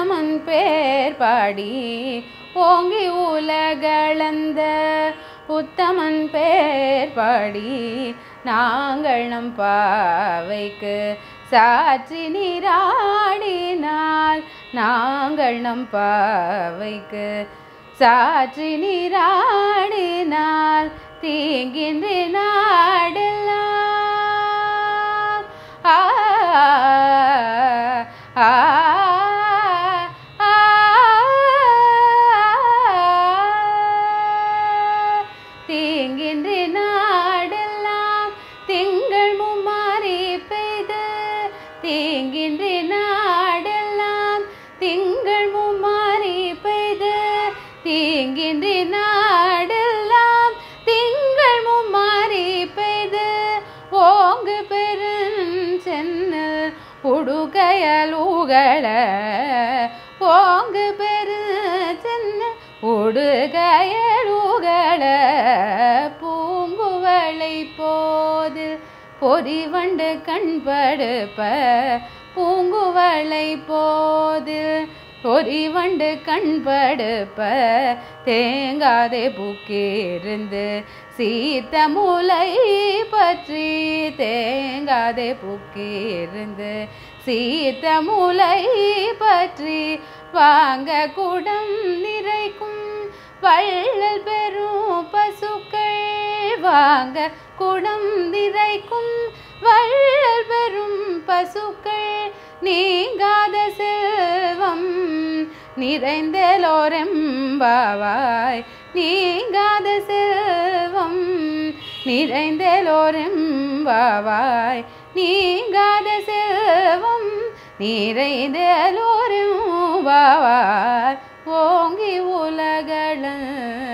உத்தமன் பேர் பாடி ஓங்கி உலகளந்த உத்தமன் பேர் பாடி நாங்கள் நம் பாவைக்கு சாட்சி நீராடினால் நாங்கள் நம் பாவைக்கு சாட்சி நீராடினால் தீங்கின்றி நாடெல்லாம் ஆ ஆ ஆ தீங்கின்றி நாடெல்லாம் திங்கள் மும்மாறி பெய்து தீங்கின்றி நாடெல்லாம் திங்கள் மும்மாறி பெய்து தீங்கின்றி நாடெல்லாம் திங்கள் மும்மாறி பெய்து ஓங்கு பெருஞ்சென்னு உடுகையல் உகள ஓங்கு பெருஞ்சென்னு உடுகையல் உகள பூங்குவளை போதில் பொறிவண்டு கண்படுப்ப பூங்குவளை போதில் பொறிவண்டு கண்படுப்ப தேங்காதே புக்கிருந்து சீத்த முலை பற்றி தேங்காதே புக்கிருந்து சீத்த முலை பற்றி வாங்க குடம் நிறைக்கும் வள்ளல் பெரும் பசுக்கள் வாங்க குடம் நிறைக்கும் வள்ளல் பெரும் பசுக்கள் நீங்காத செல்வம் நிறைந்தலோரெம்பாவாய் நீங்காத செல்வம் நிறைந்தலோரெம்பாவாய் நீங்காத செல்வம் நிறைந்தலோரெம்பாவாய் ஓங்கி உலகள